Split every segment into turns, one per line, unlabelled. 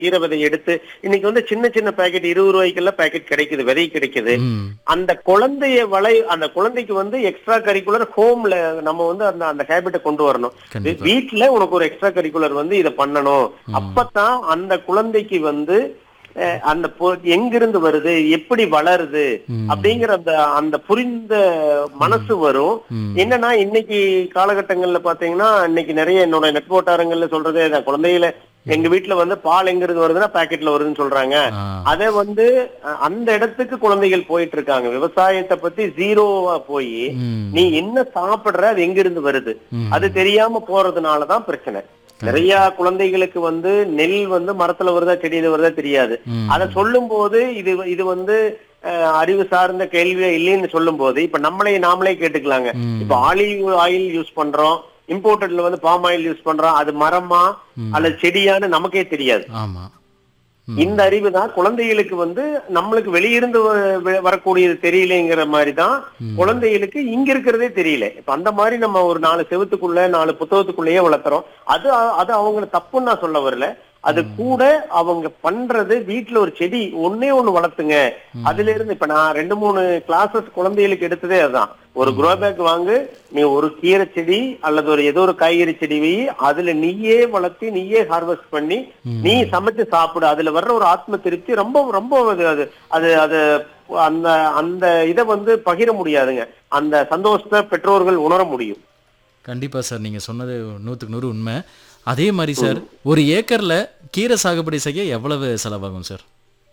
கீரை விதை எடுத்து இன்னைக்கு வந்து சின்ன சின்ன பாக்கெட் இருபது ரூபாய்க்கெல்லாம் பாக்கெட் கிடைக்குது விதை கிடைக்குது
ம்
அந்த குழந்தைய வளை அந்த குழந்தைக்கு வந்து எக்ஸ்ட்ரா கரிக்குலர் ஹோம்ல நம்ம வந்து அந்த அந்த ஹேபிட்டை கொண்டு வரணும்
கண்டிப்பா
வீட்ல உனக்கு ஒரு எக்ஸ்ட்ரா கரிக்குலர் வந்து இதை பண்ணணும் அப்பதான் அந்த குழந்தைக்கு வந்து அஹ், அந்த பொ- எங்கிருந்து வருது எப்படி வளருது
ம்.
அப்படிங்கிற அந்த அந்த புரிந்த மனசு வரும்
ம்.
என்னன்னா இன்னைக்கு காலகட்டங்கள்ல பாத்தீங்கன்னா இன்னைக்கு நிறைய என்னோட நெட் வட்டாரங்கள்ல சொல்றதே இதான். குழந்தைகள எங்க வீட்டுல வந்து பால் எங்க இருந்து வருதுன்னா பாக்கெட்ல வருதுன்னு சொல்றாங்க
ஆ
அத வந்து அஹ், அந்த இடத்துக்கு குழந்தைகள் போயிட்டு இருக்காங்க விவசாயத்தை பத்தி ஜீரோவா போய்
ம்
நீ என்ன சாப்பிடுற அது எங்க இருந்து வருது
ம்.
அது தெரியாம போறதுனாலதான் பிரச்சனை நிறைய குழந்தைகளுக்கு வந்து நெல் வந்து மரத்துல வருதா செடியில வருதா தெரியாது
ம்.
அத சொல்லும் போது இது இது வந்து அஹ், அறிவு சார்ந்த கேள்வியே இல்லைன்னு சொல்லும் போது இப்ப நம்மளே நாமளே கேட்டுக்கலாங்க
ம்.
இப்ப ஆலிவ் ஆயில் யூஸ் பண்றோம் இம்போர்ட்டட்ல வந்து பாம் ஆயில் யூஸ் பண்றோம் அது மரமா அல்லது செடியான்னு நமக்கே தெரியாது
ஆமா
இந்த அறிவு தான் குழந்தைகளுக்கு வந்து நம்மளுக்கு வெளியிருந்து வ- வ- வரக்கூடியது தெரியலங்கிற மாதிரி தான் குழந்தைகளுக்கு இங்க இருக்கிறதே தெரியல இப்ப அந்த மாதிரி நம்ம ஒரு நாலு செவத்துக்குள்ள நாலு புத்தகத்துக்குள்ளேயே வளர்த்துறோம் அது அ- அது அவங்க தப்புன்னு நான் சொல்ல வரல அது கூட அவங்க பண்றது வீட்டுல ஒரு செடி ஒன்னே ஒண்ணு வளர்த்துங்க அதுல இருந்து இப்ப நான் ரெண்டு மூணு கிளாஸஸ் குழந்தைகளுக்கு எடுத்ததே அதுதான் ஒரு குரோ பேக் வாங்கு நீ ஒரு கீரை செடி அல்லது ஒரு ஏதோ ஒரு காய்கறி செடி வை அதுல நீயே வளர்த்து நீயே ஹார்வெஸ்ட் பண்ணி நீ சமைச்சு சாப்பிடு அதுல வர்ற ஒரு ஆத்ம திருப்தி ரொம்ப ரொம்ப அது அது அது அது அந்த அந்த இதை வந்து பகிர முடியாதுங்க அந்த சந்தோஷத்தை பெற்றோர்கள் உணர முடியும்
கண்டிப்பா சார் நீங்க சொன்னது நூற்றுக்கு நூறு உண்மை அதே மாதிரி சார் ஒரு ஏக்கர்ல கீரை சாகுபடி செய்ய எவ்வளவு செலவாகும் சார்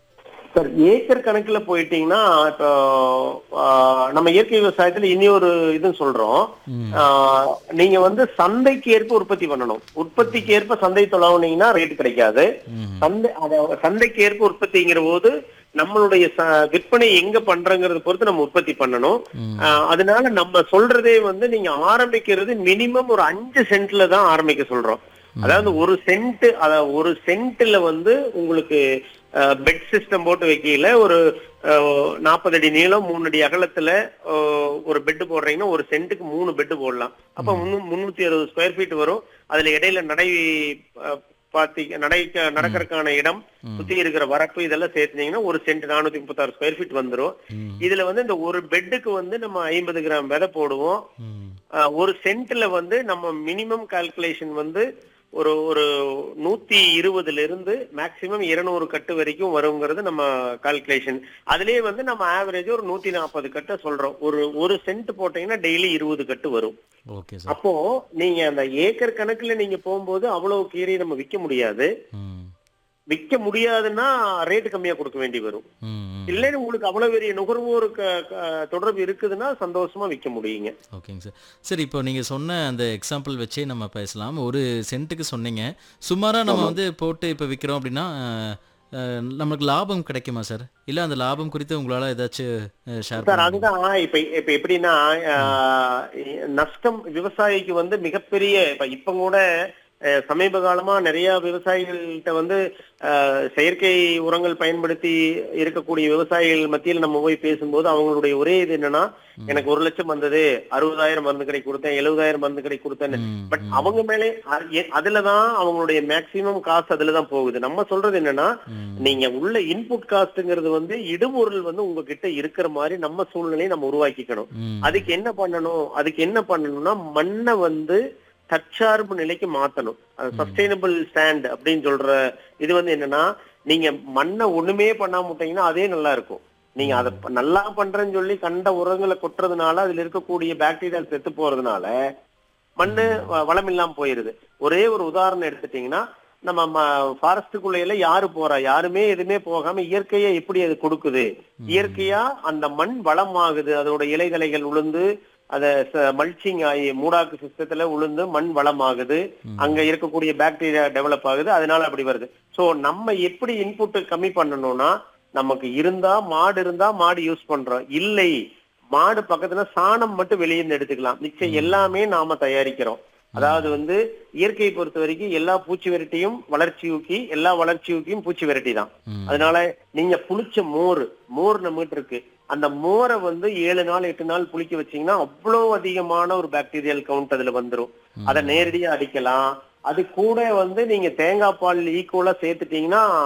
சார் ஏக்கர் கணக்குல போயிட்டீங்கன்னா இப்போ ஆஹ், நம்ம இயற்கை விவசாயத்துல இனி ஒரு இது சொல்றோம் ஆஹ், நீங்க வந்து சந்தைக்கு ஏற்ப உற்பத்தி பண்ணணும் உற்பத்திக்கு ஏற்ப சந்தை தொலைவுனீங்கன்னா ரேட் கிடைக்காது
ம்.
சந்தை அத- சந்தைக்கு ஏற்ப உற்பத்திங்கிற போது நம்மளுடைய ச- விற்பனை எங்க பண்றங்கிறத பொறுத்து நம்ம உற்பத்தி பண்ணணும் ஆஹ், அதனால நம்ம சொல்றதே வந்து நீங்க ஆரம்பிக்கிறது மினிமம் ஒரு அஞ்சு சென்ட்ல தான் ஆரம்பிக்க சொல்றோம் அதாவது ஒரு சென்ட் அத ஒரு சென்ட்ல வந்து உங்களுக்கு பெட் சிஸ்டம் போட்டு வைக்கல ஒரு நாற்பது அடி நீளம் மூணு அடி அகலத்துல ஆஹ், ஒரு பெட் போடுறீங்கன்னா ஒரு சென்ட்டுக்கு மூணு பெட் போடலாம் அப்ப முன்னூ- முன்னூத்தி அறுபது ஸ்கொயர் ஃபீட் வரும் அதுல இடையில நடை ஆஹ், பாத்தி நடை நடக்கறதுக்கான இடம் சுத்தி இருக்கிற வரப்பு இதெல்லாம் சேர்த்துனீங்கன்னா ஒரு சென்ட் நானூத்தி முப்பத்தாறு ஸ்கொயர் ஃபீட் வந்துரும்
ம்.
இதுல வந்து இந்த ஒரு பெட்டுக்கு வந்து நம்ம ஐம்பது கிராம் விதை போடுவோம்
ம்.
ஆஹ் ஒரு சென்ட்ல வந்து நம்ம மினிமம் கால்குலேஷன் வந்து ஒரு ஒரு நூத்தி இருபதுல இருந்து மேக்சிமம் இருநூறு கட்டு வரைக்கும் வருங்கிறது நம்ம கால்குலேஷன் அதுலயே வந்து நம்ம ஆவரேஜ் ஒரு நூத்தி நாற்பது கட்டை சொல்றோம் ஒரு ஒரு சென்ட் போட்டீங்கன்னா டெய்லி இருபது கட்டு வரும்
ஓகே சார்
அப்போ நீங்க அந்த ஏக்கர் கணக்குல நீங்க போகும்போது அவ்வளவு கீரையை நம்ம விற்க முடியாது
ம்.
விற்க முடியாதுன்னா ரேட் கம்மியா கொடுக்க வேண்டி வரும்
ம். ம்.
இல்லைன்னு உங்களுக்கு அவ்வளவு பெரிய நுகர்வோர் க- க- தொடர்பு இருக்குதுன்னா சந்தோஷமா விற்க முடியுங்க
ஓகேங்க சார் சரி இப்போ நீங்க சொன்ன அந்த எக்ஸாம்பிள் வச்சே நம்ம பேசலாம் ஒரு சென்ட்டுக்கு சொன்னீங்க சுமாரா நம்ம வந்து போட்டு இப்போ விற்கிறோம் அப்படின்னா அஹ், அஹ், நமக்கு லாபம் கிடைக்குமா சார் இல்ல அந்த லாபம் குறித்து உங்களால ஏதாச்சும் ஷேர்
சார்
பண்ண
அதுதான் இப்ப இப்ப எப்படின்னா ஆஹ், நஷ்டம் விவசாயிக்கு வந்து மிகப்பெரிய இப்ப இப்ப கூட அஹ், சமீப காலமா நிறைய விவசாயிகள்கிட்ட வந்து ஆஹ், செயற்கை உரங்கள் பயன்படுத்தி இருக்கக்கூடிய விவசாயிகள் மத்தியில் நம்ம போய் பேசும்போது அவங்களுடைய ஒரே இது என்னன்னா எனக்கு ஒரு லட்சம் வந்தது அறுபதாயிரம் மருந்து கடை கொடுத்தேன் எழுபதாயிரம் மருந்து கடை கொடுத்தேன்னு
ம்,
பட் அவங்க மேலே அ- எ- அதுலதான் அவங்களுடைய மேக்சிமம் காசு அதுலதான் போகுது நம்ம சொல்றது என்னன்னா
ம்.
நீங்க உள்ள இன்புட் காஸ்ட்ங்கிறது வந்து இடுபொருள் வந்து உங்ககிட்ட இருக்கிற மாதிரி நம்ம சூழ்நிலையை நம்ம உருவாக்கிக்கணும்
ம்.
அதுக்கு என்ன பண்ணணும் அதுக்கு என்ன பண்ணணும்னா மண்ணை வந்து தற்சார்பு நிலைக்கு மாத்தணும் சஸ்டைனபிள் ஸ்டாண்ட் அப்படின்னு சொல்ற இது வந்து என்னன்னா நீங்க மண்ணை ஒண்ணுமே பண்ணாம விட்டீங்கன்னா அதே நல்லா இருக்கும் நீங்க அதை ப- நல்லா பண்றேன்னு சொல்லி கண்ட உரங்களை கொட்டுறதுனால அதுல இருக்கக்கூடிய பாக்டீரியா செத்து போறதுனால மண்ணு வ- வளம் இல்லாம போயிருது ஒரே ஒரு உதாரணம் எடுத்துட்டீங்கன்னா நம்ம ஃபாரஸ்டுக்குள்ள எல்லாம் யாரு போறா யாருமே எதுவுமே போகாம இயற்கையா எப்படி அது கொடுக்குது இயற்கையா அந்த மண் வளமாகுது அதோட இலைதலைகள் உளுந்து அத மல்ச்சிங் ஆகி மூடாக்கு சிஸ்டத்துல உளுந்து மண் வளமாகுது அங்க இருக்கக்கூடிய பாக்டீரியா டெவலப் ஆகுது அதனால அப்படி வருது சோ நம்ம எப்படி இன்புட் கம்மி பண்ணணும்னா நமக்கு இருந்தா மாடு இருந்தா மாடு யூஸ் பண்றோம் இல்லை மாடு பக்கத்துல சாணம் மட்டும் வெளியே இருந்து எடுத்துக்கலாம் மிச்சம் எல்லாமே நாம தயாரிக்கிறோம் அதாவது வந்து இயற்கையை பொறுத்த வரைக்கும் எல்லா பூச்சி விரட்டியும் வளர்ச்சி ஊக்கி எல்லா வளர்ச்சி ஊக்கியும் பூச்சி விரட்டி தான்
ம்.
அதனால நீங்க புளிச்ச மோர் மோர் நம்மகிட்ட இருக்கு அந்த மோரை வந்து ஏழு நாள் எட்டு நாள் புளிக்க வச்சீங்கன்னா அவ்வளவு அதிகமான ஒரு பாக்டீரியல் கவுண்ட் அதுல வந்துரும் அதை நேரடியா அடிக்கலாம் அது கூட வந்து நீங்க தேங்காய் பால் ஈக்குவலா சேர்த்துட்டீங்கன்னா